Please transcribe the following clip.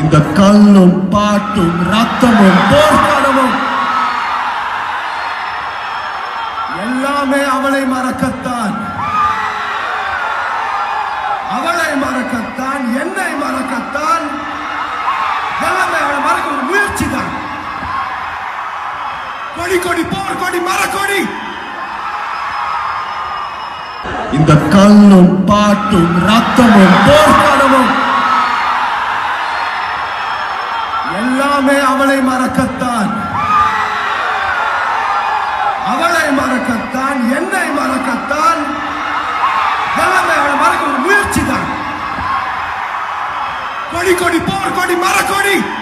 இந்த கல்லும் பாட்டும் ரத்தமும் போர்க்களமும் எல்லாமே அவளை மறக்கத்தான் அவளை மறக்கத்தான் என்னை மறக்கத்தான் எல்லாமே அவளை மறக்க ஒரு முயற்சி தான் கொடி கொடி போர் கொடி மரக்கொடி இந்த கல்லும் பாட்டும் ரத்தமும் போர்க்களமும் எல்லாமே அவளை மறக்கத்தான் அவளை மறக்கத்தான் என்னை மறக்கத்தான் எல்லாமே அவளை மறக்க ஒரு முயற்சி தான் கொடி கொடி போர் கொடி மரக்கொடி